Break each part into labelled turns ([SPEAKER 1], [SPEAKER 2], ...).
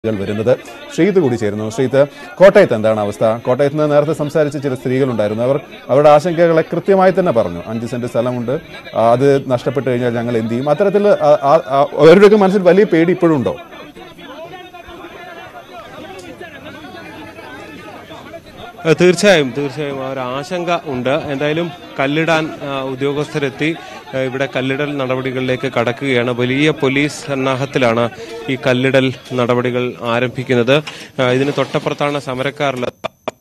[SPEAKER 1] കൾ വരുന്നത് ശ്രീത്ത് കൂടി ചേരുന്നു ശ്രീത്ത് കോട്ടയത്ത് എന്താണ് അവസ്ഥ കോട്ടയത്ത് നിന്ന് നേരത്തെ സംസാരിച്ച ചില സ്ത്രീകളുണ്ടായിരുന്നു അവർ അവരുടെ ആശങ്കകളെ കൃത്യമായി തന്നെ പറഞ്ഞു അഞ്ച് സെന്റ് സ്ഥലമുണ്ട് ആ, അത് നഷ്ടപ്പെട്ടു കഴിഞ്ഞാൽ ഞങ്ങൾ എന്ത് ചെയ്യും അത്തരത്തിൽ ആ, ആ, ആ, അവരുടെയൊക്കെ മനസ്സിൽ വലിയ പേടി ഇപ്പോഴും ഉണ്ടോ
[SPEAKER 2] ഏഹ് തീർച്ചയായും തീർച്ചയായും ആ ഒരു ആശങ്ക ഉണ്ട് എന്തായാലും കല്ലിടാൻ ആ, ഉദ്യോഗസ്ഥരെത്തി ഏഹ് ഇവിടെ കല്ലിടൽ നടപടികളിലേക്ക് കടക്കുകയാണ് വലിയ പോലീസ് സന്നാഹത്തിലാണ് ഈ കല്ലിടൽ നടപടികൾ ആരംഭിക്കുന്നത് ആ, ഇതിന് തൊട്ടപ്പുറത്താണ് സമരക്കാരുള്ളത്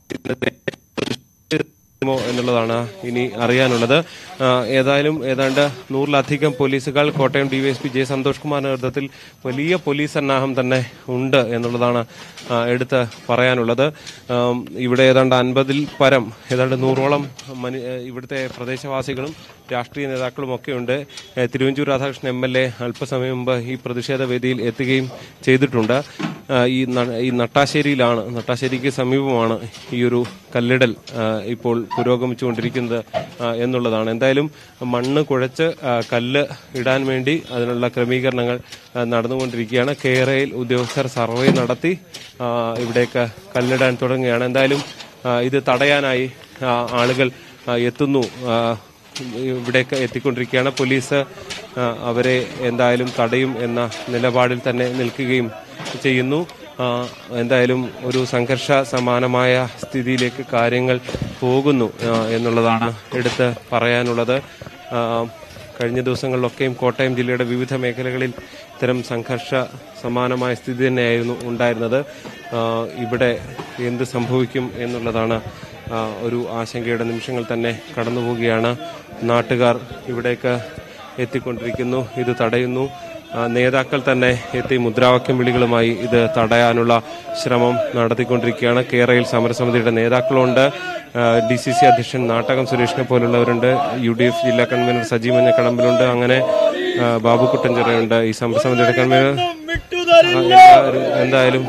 [SPEAKER 2] മോ എന്നുള്ളതാണ് ഇനി അറിയാനുള്ളത് ആ, ഏതായാലും ഏതാണ്ട് നൂറിലധികം പോലീസുകൾ കോട്ടയം ഡിവൈഎസ്പി ജെ സന്തോഷ് കുമാർ നേതൃത്വത്തിൽ വലിയ പോലീസ് സന്നാഹം തന്നെ ഉണ്ട് എന്നുള്ളതാണ് ആ, എടുത്ത് പറയാനുള്ളത് ആം, ഇവിടെ ഏതാണ്ട് അൻപതിൽ പരം ഏതാണ്ട് നൂറോളം മനി- ഏ, ഇവിടുത്തെ പ്രദേശവാസികളും രാഷ്ട്രീയ നേതാക്കളും ഒക്കെ ഉണ്ട് ഏ, Thiruvanchoor Radhakrishnan M L A അല്പസമയം മുമ്പ് ഈ പ്രതിഷേധ വേദിയിൽ എത്തുകയും ചെയ്തിട്ടുണ്ട് ആ, ഈ ന- ഈ നട്ടാശ്ശേരിയിലാണ് നട്ടാശ്ശേരിക്ക് സമീപമാണ് ഈ ഒരു കല്ലിടൽ ആ, ഇപ്പോൾ പുരോഗമിച്ചുകൊണ്ടിരിക്കുന്നത് ആ, എന്നുള്ളതാണ് എന്തായാലും മണ്ണ് കുഴച്ച് ആ, കല്ല് ഇടാൻ വേണ്ടി അതിനുള്ള ക്രമീകരണങ്ങൾ ആ, നടന്നുകൊണ്ടിരിക്കുകയാണ് കേരയിൽ ഉദ്യോഗസ്ഥർ സർവേ നടത്തി ആ, ഇവിടേക്ക് കല്ലിടാൻ തുടങ്ങുകയാണ് എന്തായാലും ആ, ഇത് തടയാനായി ആ, ആളുകൾ ആ, എത്തുന്നു ആ, ഇവിടേക്ക് എത്തിക്കൊണ്ടിരിക്കുകയാണ് പോലീസ് ആ, അവരെ എന്തായാലും തടയും എന്ന നിലപാടിൽ തന്നെ നിൽക്കുകയും ചെയ്യുന്നു ആ, എന്തായാലും ഒരു സംഘർഷ സമാനമായ സ്ഥിതിയിലേക്ക് കാര്യങ്ങൾ പോകുന്നു ആ, എന്നുള്ളതാണ് എടുത്ത് പറയാനുള്ളത് ആ, കഴിഞ്ഞ ദിവസങ്ങളിലൊക്കെയും കോട്ടയം ജില്ലയുടെ വിവിധ മേഖലകളിൽ ഇത്തരം സംഘർഷ സമാനമായ സ്ഥിതി തന്നെയായിരുന്നു ഉണ്ടായിരുന്നത് ആ, ഇവിടെ എന്ത് സംഭവിക്കും എന്നുള്ളതാണ് ആ, ഒരു ആശങ്കയുടെ നിമിഷങ്ങൾ തന്നെ കടന്നു പോവുകയാണ് നാട്ടുകാർ ഇവിടേക്ക് എത്തിക്കൊണ്ടിരിക്കുന്നു ഇത് തടയുന്നു ആ, നേതാക്കൾ തന്നെ എത്തി മുദ്രാവാക്യം വിളികളുമായി ഇത് തടയാനുള്ള ശ്രമം നടത്തിക്കൊണ്ടിരിക്കുകയാണ് കേരളയിൽ സമരസമിതിയുടെ നേതാക്കളുണ്ട് ഡി സി സി അധ്യക്ഷൻ നാട്ടകം സുരേഷിനെ പോലുള്ളവരുണ്ട് യു ഡി എഫ് ജില്ലാ കൺവീനർ സജി മഞ്ഞക്കടമ്പിലുണ്ട് അങ്ങനെ ആ, ബാബു കുട്ടഞ്ചിറയുണ്ട് ഈ സമരസമിതിയുടെ കൺവീനർ ആ, എല്ലാവരും എന്തായാലും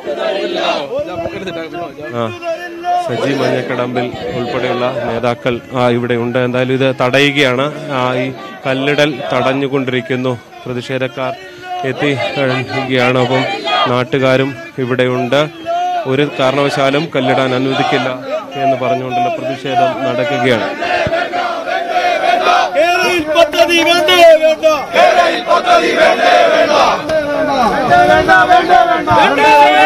[SPEAKER 2] ആ സജി മഞ്ഞക്കടമ്പിൽ ഉൾപ്പെടെയുള്ള നേതാക്കൾ ആ, ഇവിടെ ഉണ്ട് എന്തായാലും ഇത് തടയുകയാണ് ആ, ഈ കല്ലിടൽ തടഞ്ഞുകൊണ്ടിരിക്കുന്നു പ്രതിഷേധക്കാർ എത്തി കഴിഞ്ഞുകയാണ് അപ്പം നാട്ടുകാരും ഇവിടെയുണ്ട് ഒരു കാരണവശാലും കല്ലിടാൻ അനുവദിക്കില്ല എന്ന് പറഞ്ഞുകൊണ്ടുള്ള പ്രതിഷേധം നടക്കുകയാണ്
[SPEAKER 3] കേരളയിൽ പദ്ധതി വേണ്ടേ വേണ്ട കേരളയിൽ പദ്ധതി വേണ്ടേ വേണ്ട വേണ്ട വേണ്ട വേണ്ട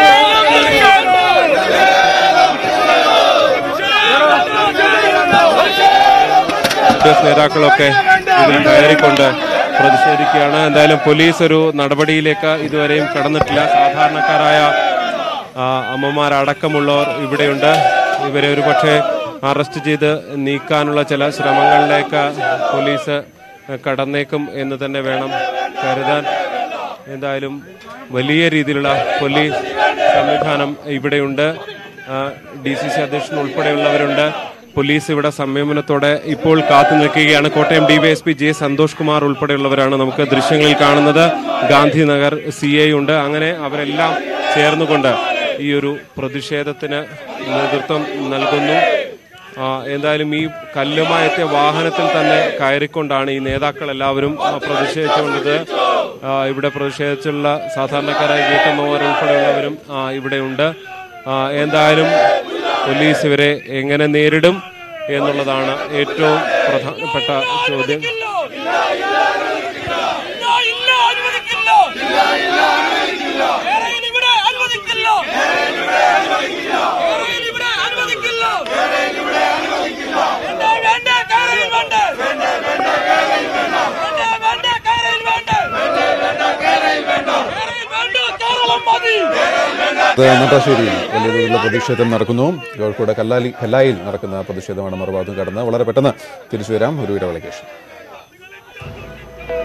[SPEAKER 2] യു എഫ് നേതാക്കളൊക്കെ ഇതിൽ കയറിക്കൊണ്ട് പ്രതിഷേധിക്കുകയാണ് എന്തായാലും പോലീസ് ഒരു നടപടിയിലേക്ക് ഇതുവരെയും കടന്നിട്ടില്ല സാധാരണക്കാരായ ആ, അമ്മമാരടക്കമുള്ളവർ ഇവിടെയുണ്ട് ഇവരെ ഒരു പക്ഷേ അറസ്റ്റ് ചെയ്ത് നീക്കാനുള്ള ചില ശ്രമങ്ങളിലേക്ക് പോലീസ് കടന്നേക്കും എന്ന് തന്നെ വേണം കരുതാൻ എന്തായാലും വലിയ രീതിയിലുള്ള പോലീസ് സംവിധാനം ഇവിടെയുണ്ട് ഡി സി സി അധ്യക്ഷൻ ഉൾപ്പെടെയുള്ളവരുണ്ട് പോലീസ് ഇവിടെ സംയമനത്തോടെ ഇപ്പോൾ കാത്തു നിൽക്കുകയാണ് കോട്ടയം ഡിവൈഎസ്പി ജെ സന്തോഷ് കുമാർ ഉൾപ്പെടെയുള്ളവരാണ് നമുക്ക് ദൃശ്യങ്ങളിൽ കാണുന്നത് ഗാന്ധിനഗർ സി ഐ ഉണ്ട് അങ്ങനെ അവരെല്ലാം ചേർന്നുകൊണ്ട് ഈ ഒരു പ്രതിഷേധത്തിന് നേതൃത്വം നൽകുന്നു ആ, എന്തായാലും ഈ കല്ലുമായി എത്തിയ വാഹനത്തിൽ തന്നെ കയറിക്കൊണ്ടാണ് ഈ നേതാക്കൾ എല്ലാവരും ആ, പ്രതിഷേധിച്ചുകൊണ്ടത് ആ, ഇവിടെ പ്രതിഷേധിച്ചുള്ള സാധാരണക്കാരായ വീട്ടമ്മമാർ ഉൾപ്പെടെയുള്ളവരും ആ, ഇവിടെയുണ്ട് ആ, എന്തായാലും പോലീസ് ഇവരെ എങ്ങനെ നേരിടും എന്നുള്ളതാണ് ഏറ്റവും പ്രധാനപ്പെട്ട ചോദ്യം
[SPEAKER 3] ഇല്ല അനുവദിക്കില്ല കേരളയിൽ ഇവിടെ അനുവദിക്കില്ല കേരളയിൽ ഇവിടെ അനുവദിക്കില്ല വേണ്ട വേണ്ട കേരളയിൽ വേണ്ട വേണ്ട വേണ്ട കേരളയിൽ വേണ്ട കേരളയിൽ വേണ്ട കേരളം മതി
[SPEAKER 1] അത് നട്ടാശ്ശേരിയിൽ വലിയ തോതിലുള്ള പ്രതിഷേധം നടക്കുന്നു കോഴിക്കോട് കല്ലാലി കല്ലായിൽ നടക്കുന്ന പ്രതിഷേധമാണ് മറുഭാഗത്തും കടന്ന് വളരെ പെട്ടെന്ന് തിരിച്ചു വരാം ഒരു ഇടവേളയ്ക്ക് ശേഷം